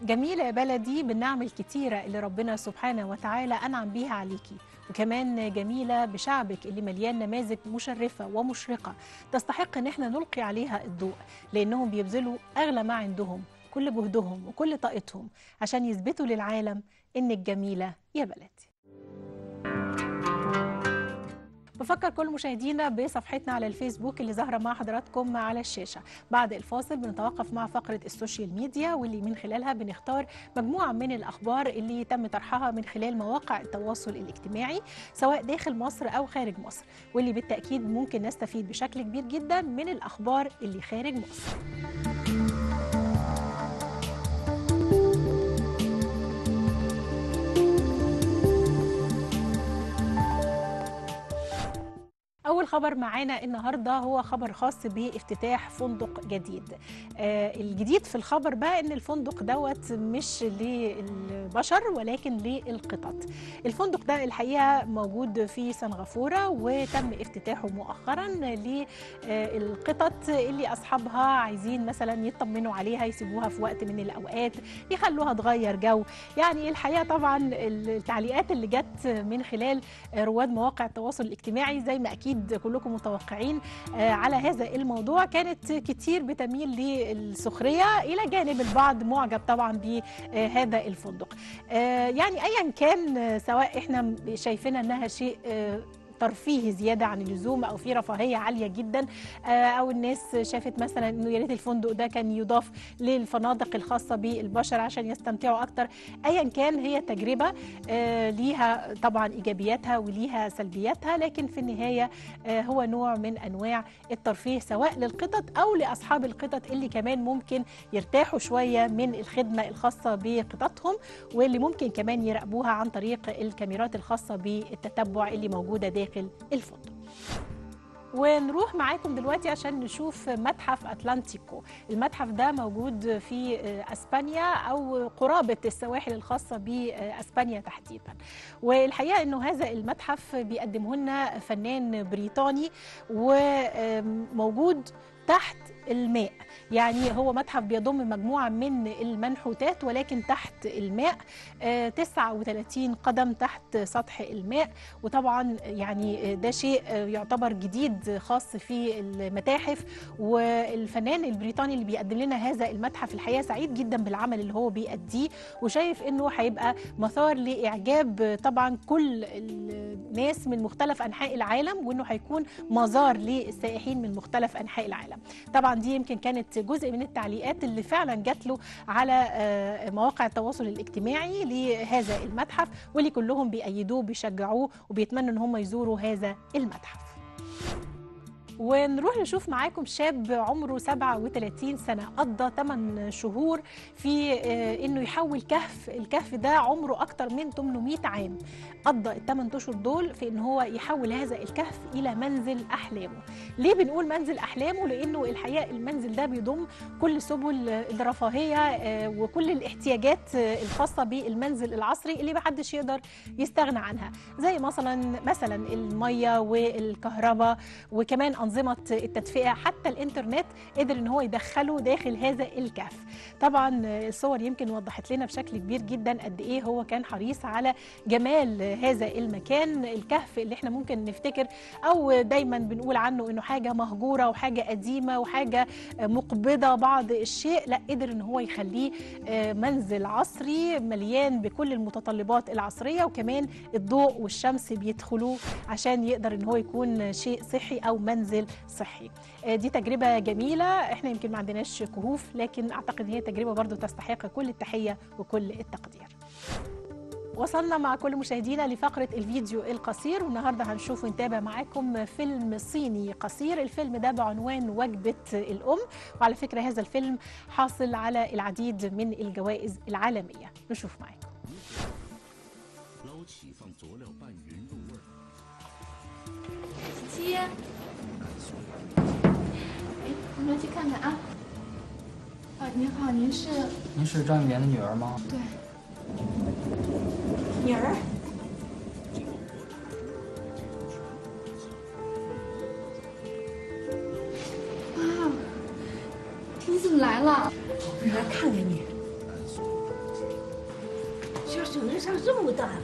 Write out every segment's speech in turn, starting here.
جميلة يا بلدي بالنعم الكتيرة اللي ربنا سبحانه وتعالى أنعم بيها عليكي وكمان جميلة بشعبك اللي مليان نماذج مشرفة ومشرقة تستحق إن احنا نلقي عليها الضوء لأنهم بيبذلوا أغلى ما عندهم كل جهدهم وكل طاقتهم عشان يثبتوا للعالم إنك جميلة يا بلدي بفكر كل مشاهدينا بصفحتنا على الفيسبوك اللي ظاهره مع حضراتكم على الشاشه بعد الفاصل بنتوقف مع فقره السوشيال ميديا واللي من خلالها بنختار مجموعه من الاخبار اللي تم طرحها من خلال مواقع التواصل الاجتماعي سواء داخل مصر او خارج مصر واللي بالتاكيد ممكن نستفيد بشكل كبير جدا من الاخبار اللي خارج مصر أول خبر معانا النهارده هو خبر خاص بافتتاح فندق جديد. آه الجديد في الخبر بقى إن الفندق دوت مش للبشر ولكن للقطط. الفندق ده الحقيقة موجود في سنغافورة وتم افتتاحه مؤخرا للقطط اللي أصحابها عايزين مثلا يطمنوا عليها يسيبوها في وقت من الأوقات يخلوها تغير جو. يعني الحقيقة طبعا التعليقات اللي جت من خلال رواد مواقع التواصل الاجتماعي زي ما أكيد اكيد كلكم متوقعين على هذا الموضوع كانت كتير بتميل للسخريه الى جانب البعض معجب طبعا بهذا الفندق يعني ايا كان سواء احنا شايفينها انها شيء ترفيهي زياده عن اللزوم او في رفاهيه عاليه جدا او الناس شافت مثلا انه يا ريت الفندق ده كان يضاف للفنادق الخاصه بالبشر عشان يستمتعوا اكتر ايا كان هي تجربه ليها طبعا ايجابياتها وليها سلبياتها لكن في النهايه هو نوع من انواع الترفيه سواء للقطط او لاصحاب القطط اللي كمان ممكن يرتاحوا شويه من الخدمه الخاصه بقططهم واللي ممكن كمان يراقبوها عن طريق الكاميرات الخاصه بالتتبع اللي موجوده داخل داخل الفندق ونروح معاكم دلوقتي عشان نشوف متحف اتلانتيكو المتحف ده موجود في اسبانيا او قرابه السواحل الخاصه باسبانيا تحديدا والحقيقه انه هذا المتحف بيقدمه لنا فنان بريطاني وموجود تحت الماء يعني هو متحف بيضم مجموعة من المنحوتات ولكن تحت الماء آه 39 قدم تحت سطح الماء وطبعا يعني ده شيء يعتبر جديد خاص في المتاحف والفنان البريطاني اللي بيقدم لنا هذا المتحف الحقيقة سعيد جدا بالعمل اللي هو بيأديه وشايف انه هيبقى مثار لإعجاب طبعا كل الناس من مختلف أنحاء العالم وانه هيكون مزار للسائحين من مختلف أنحاء العالم طبعا دي يمكن كانت جزء من التعليقات اللي فعلا جات له على مواقع التواصل الاجتماعي لهذا المتحف واللي كلهم بيأيدوه بيشجعوه وبيتمنوا ان هم يزوروا هذا المتحف ونروح نشوف معاكم شاب عمره 37 سنة قضى 8 شهور في انه يحول كهف الكهف ده عمره اكتر من 800 عام قضى ال 8 اشهر دول في ان هو يحول هذا الكهف الى منزل احلامه ليه بنقول منزل احلامه لانه الحقيقه المنزل ده بيضم كل سبل الرفاهيه وكل الاحتياجات الخاصه بالمنزل العصري اللي محدش يقدر يستغنى عنها زي مثلا مثلا الميه والكهرباء وكمان انظمه التدفئه حتى الانترنت قدر ان هو يدخله داخل هذا الكهف طبعا الصور يمكن وضحت لنا بشكل كبير جدا قد ايه هو كان حريص على جمال هذا المكان الكهف اللي احنا ممكن نفتكر او دايما بنقول عنه انه حاجه مهجوره وحاجه قديمه وحاجه مقبضه بعض الشيء لا قدر ان هو يخليه منزل عصري مليان بكل المتطلبات العصريه وكمان الضوء والشمس بيدخلوه عشان يقدر ان هو يكون شيء صحي او منزل صحي دي تجربه جميله احنا يمكن ما عندناش كهوف لكن اعتقد هي تجربه برضو تستحق كل التحيه وكل التقدير وصلنا مع كل مشاهدينا لفقرة الفيديو القصير والنهاردة هنشوف ونتابع معاكم فيلم صيني قصير الفيلم ده بعنوان وجبة الأم وعلى فكرة هذا الفيلم حاصل على العديد من الجوائز العالمية نشوف معاكم 捞起放佐料拌匀入味儿。 七，哎，我们去看看啊。啊，您好，您是？ 您是张玉莲的女儿吗？ 对。女儿。哇，你怎么来了？ 我来看看你。 小孙女长这么大了。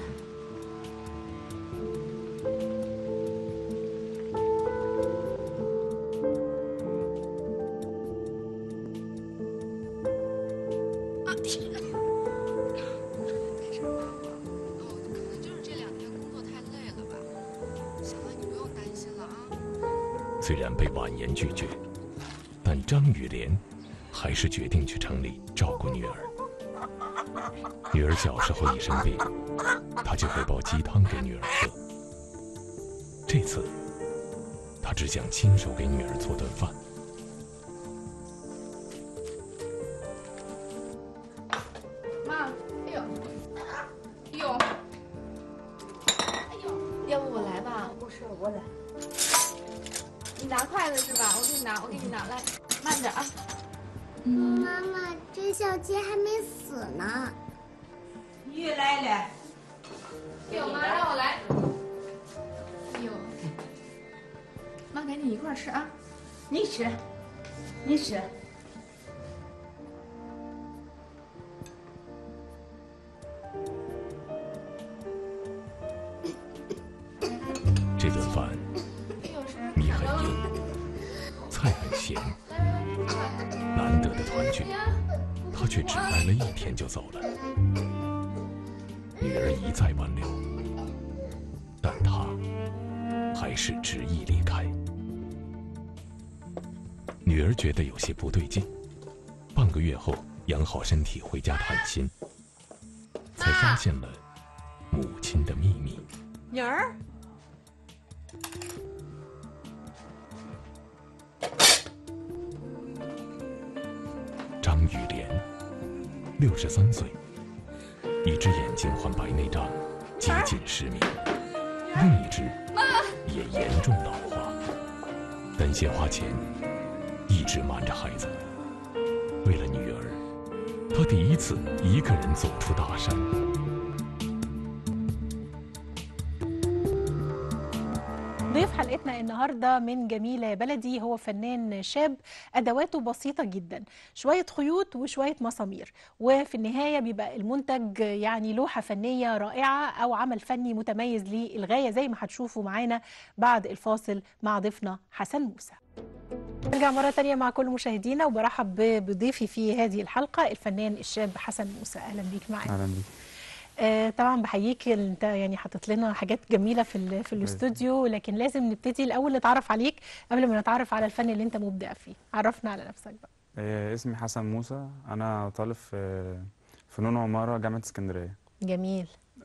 就是这两天工作太累了吧？小文，你不用担心了啊。 虽然被婉言拒绝，但张雨莲还是决定去城里照顾女儿。女儿小时候一生病，她就会煲鸡汤给女儿喝。这次，他只想亲手给女儿做顿饭。 妈，哎呦，哎呦，哎呦，要不我来吧？ 不是我来， 你拿筷子是吧？我给你拿，我给你拿，来，慢点啊。 妈妈，这小鸡还没死呢。 鱼来了， 哎呦妈，让我来。哎呦，妈给你一块儿吃啊。 你吃，你吃。 这顿饭哎呦，是米很硬，菜很咸，难得的团聚，他却只待了一天就走了。女儿一再挽留，但他还是执意离开。女儿觉得有些不对劲，半个月后养好身体回家探亲，才发现了母亲的秘密。 女儿， 张雨莲，六十三岁，一只眼睛患白内障，接近失明，另一只也严重老化。担心花钱，一直瞒着孩子。为了女儿，他第一次一个人走出大山。 ضيف حلقتنا النهارده من جميله بلدي هو فنان شاب ادواته بسيطه جدا شويه خيوط وشويه مسامير وفي النهايه بيبقى المنتج يعني لوحه فنيه رائعه او عمل فني متميز للغايه زي ما هتشوفوا معانا بعد الفاصل مع ضيفنا حسن موسى نرجع مرة تانية مع كل مشاهدينا وبرحب ب- بضيفي في هذه الحلقة الفنان الشاب حسن موسى أهلا بيك معانا اهلا بيك آه، طبعا بحييك انت يعني حاطط لنا حاجات جميله في ال- في الاستوديو لكن لازم نبتدي الاول نتعرف عليك قبل ما نتعرف على الفن اللي انت مبدع فيه عرفنا على نفسك بقى آه، اسمي حسن موسى انا طالب في فنون عمارة جامعة اسكندرية جميل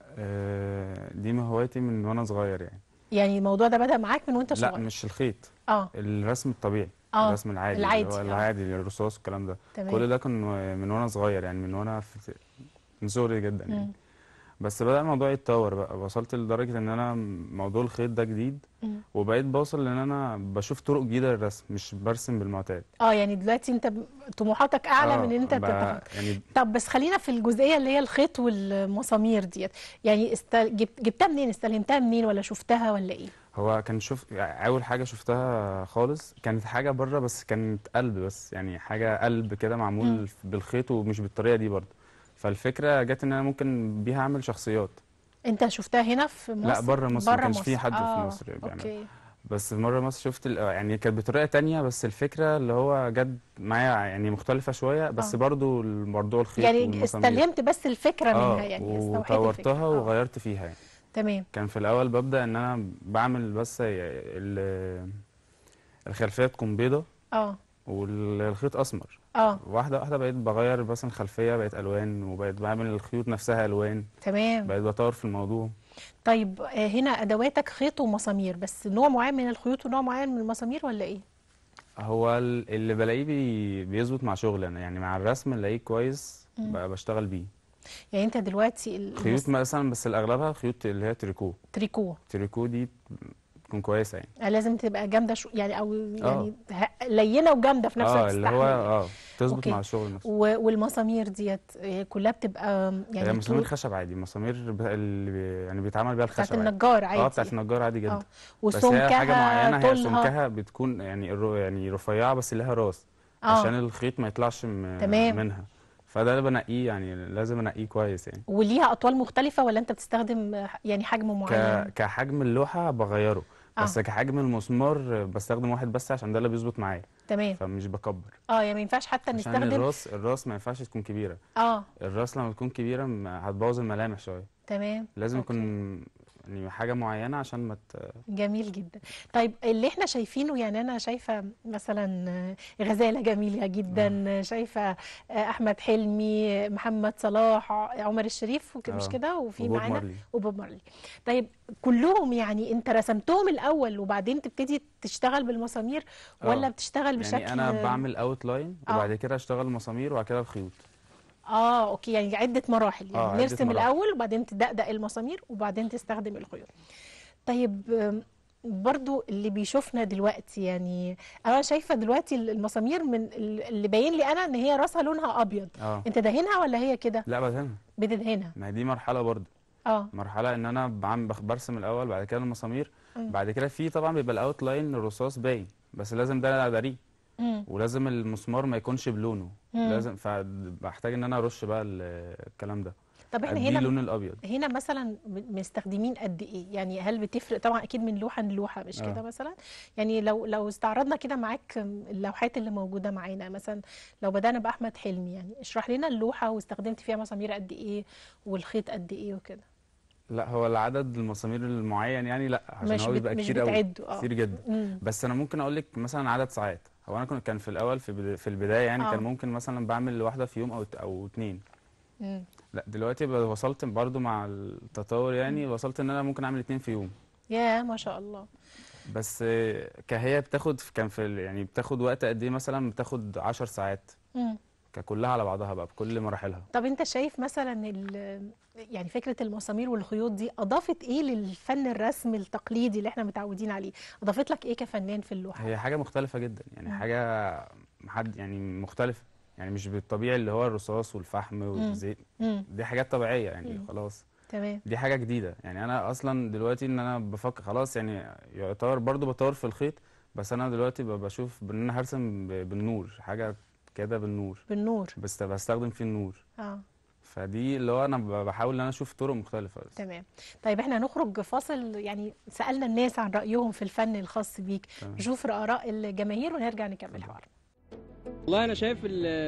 آه، دي من هوايتي من وانا صغير يعني يعني الموضوع ده بدأ معاك من وانت لا صغير مش الخيط اه الرسم الطبيعي آه، الرسم العادي العادي، اللي هو آه. العادي الرصاص والكلام ده تمام. كل ده كان من وانا صغير يعني من وانا في من صغري جدا يعني مم. بس بدأ الموضوع يتطور بقى وصلت لدرجة ان انا موضوع الخيط ده جديد مم. وبقيت بوصل لان انا بشوف طرق جديدة للرسم مش برسم بالمعتاد اه يعني دلوقتي انت ب- طموحاتك اعلى آه، من ان انت بقى تتخطى يعني طب بس خلينا في الجزئيه اللي هي الخيط والمسامير ديت يعني استل... جبت... جبتها منين استلهمتها منين ولا شفتها ولا ايه هو كان شوف يعني اول حاجه شفتها خالص كانت حاجه بره بس كانت قلب بس يعني حاجه قلب كده مم. معمول بالخيط ومش بالطريقه دي برضه فالفكره جت ان انا ممكن بيها اعمل شخصيات انت شفتها هنا في مصر لا بره مصر ما بره كانش في مصر. حد في آه، مصر بيعملها اوكي بس مره مصر شفت ال- يعني كانت بطريقه تانية بس الفكره اللي هو جت معايا يعني مختلفه شويه بس آه. برضه الموضوع الخيط يعني والمسامير استلهمت بس الفكره اه منها يعني استوحيت الفكره وطورتها آه. وغيرت فيها يعني تمام كان في الاول ببدا ان انا بعمل بس ال- الخلفيه تكون بيضه اه والخيط اسمر اه واحده واحده بقيت بغير مثلا الخلفيه بقت الوان وبقيت بعمل الخيوط نفسها الوان تمام بقيت بطور في الموضوع طيب آه، هنا ادواتك خيط ومسامير بس نوع معين من الخيوط ونوع معين من المسامير ولا ايه هو ال- اللي بلاقيه بي بيظبط مع شغلي انا يعني مع الرسم الاقيه كويس مم. بقى بشتغل بيه يعني انت دلوقتي ال- خيوط المس- مثلا بس الاغلبها خيوط اللي هي تريكو تريكو تريكو دي تكون كويسه يعني آه، لازم تبقى جامده شو يعني او يعني ه- لينه وجامده في نفس اه الوقت اللي هو تستحمل يعني. اه تظبط أوكي. مع الشغل نفسه و- والمسامير ديت آه، كلها بتبقى يعني هي مسامير طول- خشب عادي مسامير ب- اللي بي يعني بيتعمل بيها بتاعت الخشب عادي النجار عادي اه بتاعت النجار عادي جدا اه بس هي حاجه معينه وسمكها هي طولها سمكها بتكون يعني الر- يعني رفيعه بس لها راس اه عشان الخيط ما يطلعش م- تمام. منها فده اللي بنقيه يعني لازم انقيه كويس يعني وليها اطوال مختلفه ولا انت بتستخدم آه، يعني حجم ك... معين كحجم اللوحه بغيره بس آه. كحجم المسمار بستخدم واحد بس عشان ده اللي بيظبط معايا تمام فمش بكبر اه يعني ما ينفعش حتى عشان نستخدم الراس الراس ما ينفعش تكون كبيره اه الراس لما تكون كبيره م- هتبوظ الملامح شويه تمام لازم أوكي. يكون يعني حاجه معينه عشان ما ت... جميل جدا طيب اللي احنا شايفينه يعني انا شايفه مثلا آه، غزاله جميله جدا آه، شايفه آه، احمد حلمي محمد صلاح ع- عمر الشريف وك- مش آه. كده وفي وبوب معانا مارلي. وبوب مارلي طيب كلهم يعني انت رسمتهم الاول وبعدين تبتدي تشتغل بالمسامير ولا آه. بتشتغل بشكل يعني انا بعمل اوت لاين آه. وبعد كده اشتغل مسامير وبعد كده الخيوط اه اوكي يعني عده مراحل يعني آه، عدة نرسم مراحل. الاول وبعدين تدقدق المسامير وبعدين تستخدم الخيوط طيب آم، برضو اللي بيشوفنا دلوقتي يعني انا شايفه دلوقتي المسامير من ال- اللي باين لي انا ان هي راسها لونها ابيض اه انت دهنها ولا هي كده لا بدهنها بتدهنها ما هي دي مرحله برضه اه مرحله ان انا بعمل بخ- برسم الاول بعد كده المسامير مم. بعد كده في طبعا بيبقى الاوت لاين الرصاص باين بس لازم ده اداريه مم. ولازم المسمار ما يكونش بلونه مم. لازم فبحتاج ان انا ارش بقى ال- الكلام ده طب احنا اديه هنا اللون الابيض هنا مثلا م- مستخدمين قد ايه يعني هل بتفرق طبعا اكيد من لوحه للوحه مش آه. كده مثلا يعني لو لو استعرضنا كده معاك اللوحات اللي موجوده معانا مثلا لو بدانا باحمد حلمي يعني اشرح لنا اللوحه واستخدمت فيها مسامير قد ايه والخيط قد ايه وكده لا هو العدد المسامير المعين يعني لا عشان مش هو بت- بيبقى مش كتير قوي بتعده، آه. كتير جدا مم. بس انا ممكن اقول لك مثلا عدد ساعات هو انا كنت كان في الاول في بدا- في البدايه يعني آه. كان ممكن مثلا بعمل واحده في يوم او او اتنين مم. لا دلوقتي بقى وصلت برضو مع التطور يعني وصلت ان انا ممكن اعمل اتنين في يوم يا ما شاء الله بس آه، كهي بتاخد كان في ال- يعني بتاخد وقت قد ايه مثلا بتاخد 10 ساعات مم. ككلها على بعضها بقى بكل مراحلها طب انت شايف مثلا ال- يعني فكره المسامير والخيوط دي اضافت ايه للفن الرسم التقليدي اللي احنا متعودين عليه اضافت لك ايه كفنان في اللوحه هي حاجه مختلفه جدا يعني مم. حاجه محد يعني مختلفه يعني مش بالطبيعي اللي هو الرصاص والفحم والزيت مم. دي حاجات طبيعيه يعني مم. خلاص تمام دي حاجه جديده يعني انا اصلا دلوقتي ان انا بفكر خلاص يعني يعتبر برضو بطور في الخيط بس انا دلوقتي ب- بشوف ان انا هرسم ب- بالنور حاجه كده بالنور بالنور بس بستخدم فيه النور اه فدي اللي هو انا ب- بحاول ان انا اشوف طرق مختلفه بس تمام طيب احنا هنخرج فاصل يعني سألنا الناس عن رأيهم في الفن الخاص بيك تمام. نشوف آراء الجماهير ونرجع نكمل حوار والله انا شايف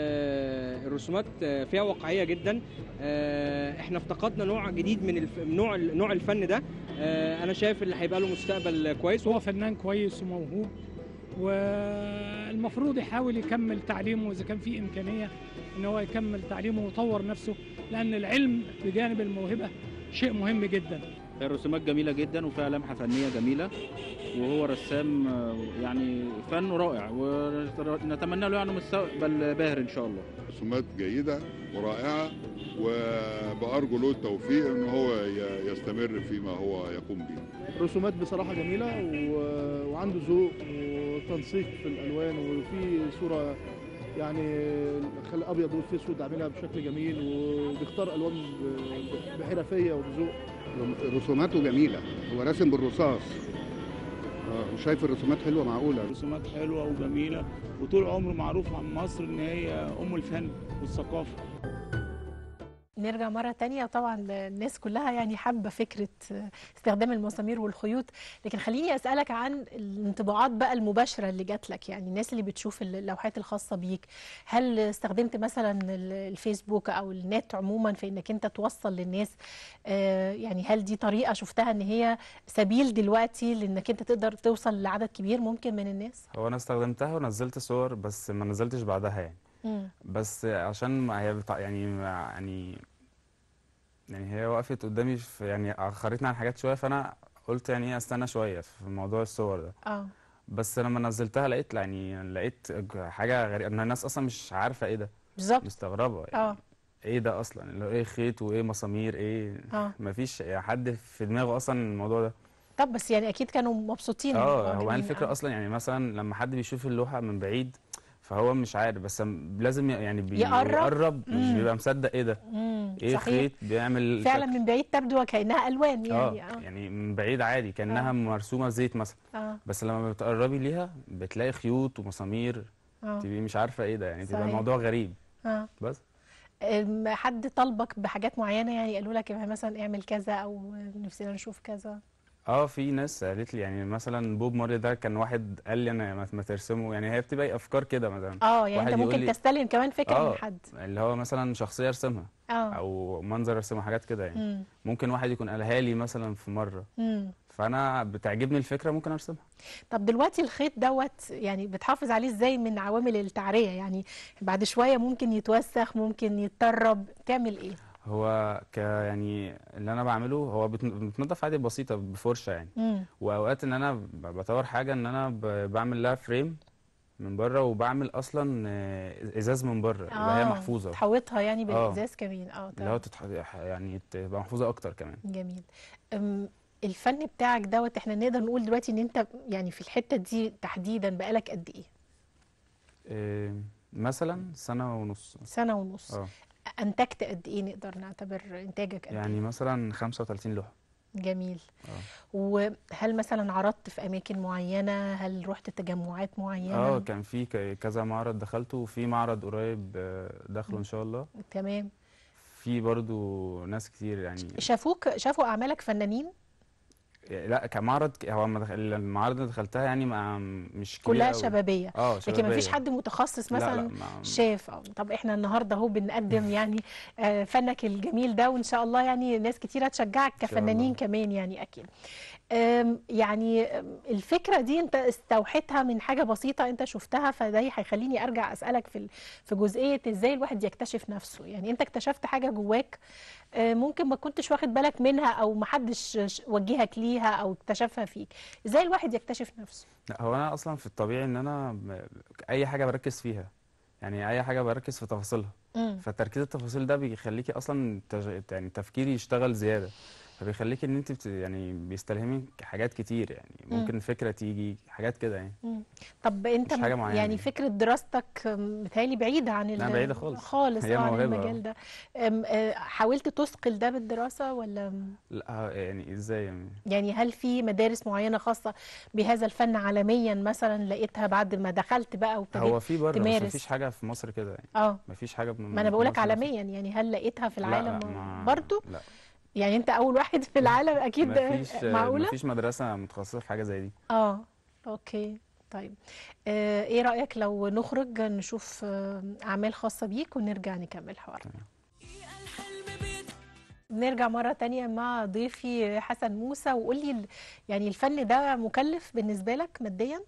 ال- الرسومات فيها واقعيه جدا آه، احنا افتقدنا نوع جديد من الف... نوع نوع الفن ده آه، انا شايف اللي هيبقى له مستقبل كويس هو فنان كويس وموهوب والمفروض يحاول يكمل تعليمه اذا كان في امكانيه ان هو يكمل تعليمه ويطور نفسه لان العلم بجانب الموهبه شيء مهم جدا الرسومات جميلة جدا وفيها لمحة فنية جميلة وهو رسام آه، يعني فنه رائع ونتمنى له يعني مستقبل باهر إن شاء الله رسومات جيدة ورائعة وبأرجو له التوفيق إن هو ي- يستمر فيما هو يقوم به رسومات بصراحة جميلة و- وعنده ذوق وتنسيق في الألوان وفي صورة يعني خلي أبيض وفي أسود عاملها بشكل جميل وبيختار ألوان ب- بحرفية وبذوق رسوماته جميلة هو راسم بالرصاص آه، وشايف الرسومات حلوة معقولة رسومات حلوة وجميلة وطول عمره معروف عن مصر إن هي أم الفن والثقافة نرجع مرة تانية طبعا الناس كلها يعني حابة فكرة استخدام المسامير والخيوط لكن خليني أسألك عن الانطباعات بقى المباشرة اللي جات لك يعني الناس اللي بتشوف اللوحات الخاصة بيك هل استخدمت مثلا ال- الفيسبوك أو النت عموما في إنك أنت توصل للناس آه، يعني هل دي طريقة شفتها إن هي سبيل دلوقتي لإنك أنت تقدر توصل لعدد كبير ممكن من الناس؟ هو انا استخدمتها ونزلت صور بس ما نزلتش بعدها يعني مم. بس عشان ما هي بتاع يعني يعني يعني هي وقفت قدامي في يعني اخرتني عن حاجات شويه فانا قلت يعني ايه استنى شويه في موضوع الصور ده اه بس لما نزلتها لقيت يعني لقيت حاجه غريبه ان الناس اصلا مش عارفه ايه ده بالظبط مستغربه يعني اه ايه ده اصلا اللي هو ايه خيط وايه مسامير ايه اه مفيش حد في دماغه اصلا الموضوع ده طب بس يعني أكيد كانوا مبسوطين اه هو معجبين. انا الفكره اصلا يعني مثلا لما حد بيشوف اللوحه من بعيد فهو مش عارف بس لازم يعني بي- يقرب. يقرب مش مم. بيبقى مصدق ايه ده مم. ايه صحيح. خيط بيعمل فعلا شكل. من بعيد تبدو وكأنها ألوان يعني اه يعني من بعيد عادي كانها مرسومه زيت مثلا اه بس لما بتقربي ليها بتلاقي خيوط ومسامير اه تبقي مش عارفه ايه ده يعني تبقى صحيح. الموضوع غريب اه بس أم، حد طلبك بحاجات معينه يعني قالوا لك مثلا اعمل كذا او نفسنا نشوف كذا اه في ناس قالت لي يعني مثلا بوب مارلي ده كان واحد قال لي انا ما ما ترسمه يعني هي بتبقى افكار كده مثلا اه يعني واحد انت يقول ممكن لي- تستلم كمان فكره اه من حد اللي هو مثلا شخصيه ارسمها اه او منظر ارسمه حاجات كده يعني مم. ممكن واحد يكون قالها لي مثلا في مره مم. فانا بتعجبني الفكره ممكن ارسمها طب دلوقتي الخيط دوت يعني بتحافظ عليه ازاي من عوامل التعريه يعني بعد شويه ممكن يتوسخ ممكن يتطرب تعمل ايه هو ك يعني اللي انا بعمله هو بت- بتنضف عادي بسيطه بفرشه يعني مم. واوقات ان انا ب- بطور حاجه ان انا ب- بعمل لها فريم من بره وبعمل اصلا آه، ازاز من بره يبقى هي آه، محفوظه تحوطها يعني آه. بالازاز كمان اه اللي هو تمام تتح... يعني تبقى محفوظه اكتر كمان جميل أم، الفن بتاعك دوت احنا نقدر نقول دلوقتي ان انت يعني في الحته دي تحديدا بقالك قد ايه آه، مثلا سنه ونص سنه ونص اه انتجت قد ايه نقدر نعتبر انتاجك قد يعني مثلا 35 لوحه ايه جميل اه وهل مثلا عرضت في اماكن معينه هل رحت تجمعات معينه اه كان في ك- كذا معرض دخلته وفي معرض قريب آه، داخله ان شاء الله تمام في برضو ناس كتير يعني شافوك شافوا اعمالك فنانين لا كمعرض ك- هو ما دخل- المعارض اللي دخلتها يعني ما مش كبيرة كلها أوي. شبابيه اه لكن ما فيش شبابية. حد متخصص لا، لا، مثلا ما- شاف أو طب احنا النهارده اهو بنقدم يعني آه، فنك الجميل ده وان شاء الله يعني ناس كتيره تشجعك شاء كفنانين الله. كمان يعني اكيد آم، يعني آم، الفكره دي انت استوحيتها من حاجه بسيطه انت شفتها فده هيخليني ارجع اسالك في ال- في جزئيه ازاي الواحد يكتشف نفسه يعني انت اكتشفت حاجه جواك آه، ممكن ما كنتش واخد بالك منها او ما حدش ش- وجهك ليها او اكتشفها فيك ازاي الواحد يكتشف نفسه لا هو انا اصلا في الطبيعي ان انا ب- اي حاجه بركز فيها يعني اي حاجه بركز في تفاصيلها مم. فتركيز التفاصيل ده بيخليكي اصلا تج... يعني تفكيري يشتغل زياده فبيخليكي ان انت بت... يعني بيستلهمك حاجات كتير يعني مم. ممكن فكره تيجي حاجات كده يعني مم. طب انت مش حاجة م- معينة يعني يعني. فكره دراستك م- متهيألي بعيده عن لا، ال- بعيدة خالص. خالص هي اه عن موهبة، المجال آه. ده أم، آه، حاولت تثقل ده بالدراسه ولا م- لا يعني ازاي يعني يعني هل في مدارس معينه خاصه بهذا الفن عالميا مثلا لقيتها بعد ما دخلت بقى هو وابتديت في بره بس تمارس مفيش حاجه في مصر كده يعني اه مفيش حاجه ما انا بقولك في مصر. عالميا يعني هل لقيتها في لا، العالم لا، ما- برضو لا يعني انت اول واحد في العالم اكيد مفيش معقوله مفيش مدرسه متخصصه في حاجه زي دي اه اوكي طيب آه ايه رأيك لو نخرج نشوف آه اعمال خاصة بيك ونرجع نكمل حوارنا نرجع مرة تانية مع ضيفي حسن موسى وقولي ال- يعني الفن ده مكلف بالنسبة لك ماديا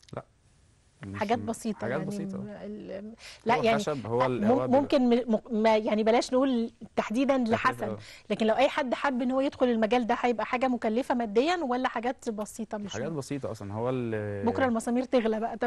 مش- حاجات بسيطة حاجات يعني بسيطة. م- ال- لا هو يعني خشب، هو ال- مم- هو بيبقى- ممكن م- م- ما يعني بلاش نقول تحديدا لحسن آه. لكن لو اي حد حب ان هو يدخل المجال ده هيبقى حاجة مكلفة ماديا ولا حاجات بسيطة مش حاجات بسيطه اصلا هو ال بكرة المسامير تغلى بقى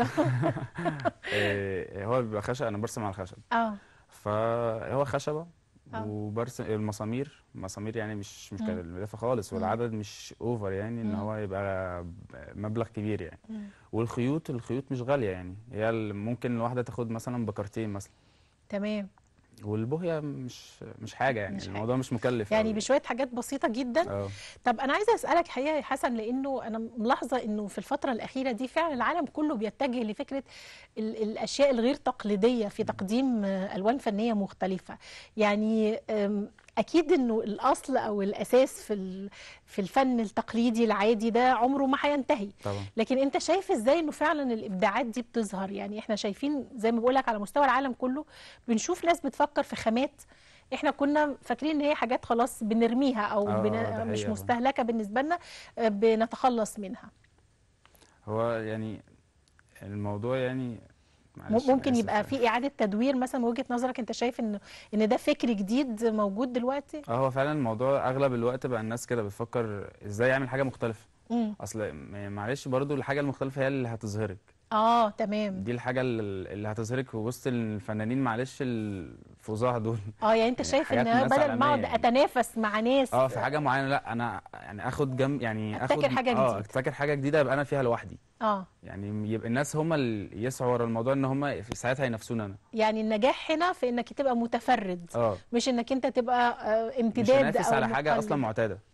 آه، هو بيبقى خشب انا برسم على الخشب اه فهو خشبه آه. وبرسم المسامير مسامير يعني مش مش مم. كلفه خالص مم. والعدد مش اوفر يعني ان مم. هو يبقى مبلغ كبير يعني مم. والخيوط الخيوط مش غاليه يعني هي ال- ممكن الواحده تاخد مثلا بكرتين مثلا تمام والبوهيه مش مش حاجه يعني مش حاجة. الموضوع مش مكلف يعني أوي. بشويه حاجات بسيطه جدا اه طب انا عايزه اسالك حقيقه يا حسن لانه انا ملاحظه انه في الفتره الاخيره دي فعلا العالم كله بيتجه لفكره ال- الاشياء الغير تقليديه في تقديم آه، الوان فنيه مختلفه يعني آم، اكيد انه الاصل او الاساس في ال- في الفن التقليدي العادي ده عمره ما هينتهي طبعا لكن انت شايف ازاي انه فعلا الابداعات دي بتظهر يعني احنا شايفين زي ما بقولك على مستوى العالم كله بنشوف ناس بتفكر في خامات احنا كنا فاكرين ان هي حاجات خلاص بنرميها او آه، بن... ده مش حقيقة. مستهلكه بالنسبه لنا آه، بنتخلص منها هو يعني الموضوع يعني م- معلش أنا ممكن آسف يبقى في اعاده تدوير مثلا من وجهه نظرك انت شايف ان ان ده فكر جديد موجود دلوقتي اه هو فعلا الموضوع اغلب الوقت بقى الناس كده بتفكر ازاي يعمل حاجه مختلفه امم اصل م- معلش برضو الحاجه المختلفه هي اللي هتظهرك اه تمام دي الحاجه اللي اللي هتظهرك في وسط الفنانين معلش الفظاع دول اه يعني انت شايف حاجات ان ناس بدل ما عالمية اقعد يعني. اتنافس مع ناس اه في حاجه معينه لا انا يعني اخد جنب يعني أبتكر اخد حاجة اه جديدة. ابتكر حاجه جديده يبقى انا فيها لوحدي اه يعني يبقى الناس هم اللي يسعوا ورا الموضوع ان هم في ساعتها ينافسونا انا يعني النجاح هنا في انك تبقى متفرد اه مش انك انت تبقى آه، مش امتداد هنافس او على حاجه مقلد. اصلا معتاده اه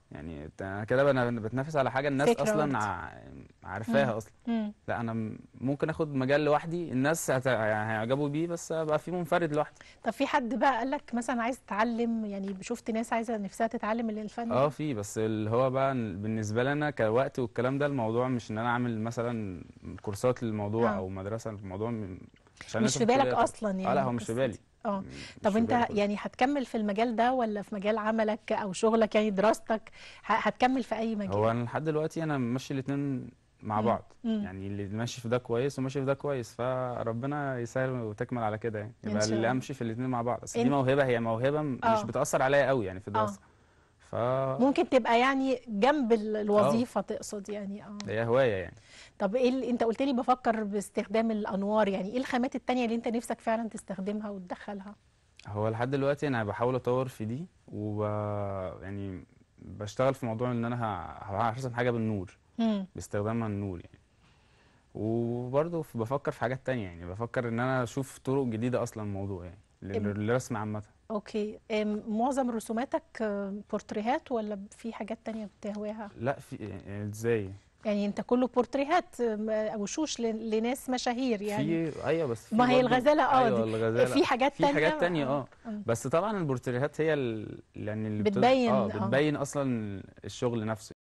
يعني انا كده انا بتنافس على حاجه الناس فكرة اصلا برضه. ع- عارفاها مم. اصلا مم. لا انا م- ممكن اخد مجال لوحدي الناس هت- يعني هيعجبوا بيه بس ابقى في منفرد لوحدي طب في حد بقى قال لك مثلا عايز تتعلم يعني شفت ناس عايزه نفسها تتعلم الفن اه ده؟ في بس اللي هو بقى بالنسبه لنا كوقت والكلام ده الموضوع مش ان انا اعمل مثلا كورسات للموضوع آه. او مدرسه الموضوع م- عشان مش أنت في بالك الكلية طبعاً. اصلا يعني اه لا هو مش القصة في بالي دي. اه مش طب في انت بالي خالص. يعني هتكمل في المجال ده ولا في مجال عملك او شغلك يعني دراستك ه- هتكمل في اي مجال هو انا لحد دلوقتي انا ماشي الاثنين مع مم. بعض مم. يعني اللي ماشي في ده كويس وماشي في ده كويس فربنا يسهل وتكمل على كده يعني إن يبقى شاء اللي الله. امشي في الاثنين مع بعض بس دي إن- موهبه هي موهبه م- مش آه. بتاثر عليا قوي يعني في الدراسه ف ممكن تبقى يعني جنب ال- الوظيفه تقصد يعني اه هي هوايه يعني طب ايه ال- انت قلت لي بفكر باستخدام الانوار يعني ايه الخامات التانية اللي انت نفسك فعلا تستخدمها وتدخلها هو لحد دلوقتي انا بحاول اطور في دي وب يعني بشتغل في موضوع ان انا ه- هرسم حاجه بالنور مم. باستخدام النور يعني وبرضه ف- بفكر في حاجات تانية يعني بفكر ان انا اشوف طرق جديده اصلا الموضوع يعني لل- للرسم عامه اوكي أم، معظم رسوماتك آه، بورتريهات ولا في حاجات تانية بتهواها لا في يعني ازاي يعني انت كله بورتريهات آم، وشوش ل- لناس مشاهير يعني في ايوه بس في ما هي برضه- الغزالة اه ايوه دي. الغزاله في حاجات في تانية حاجات تانية آه، اه آه. بس طبعا البورتريهات هي ال... يعني اللي بت- بتبين، اه آه. بتبين اصلا الشغل نفسه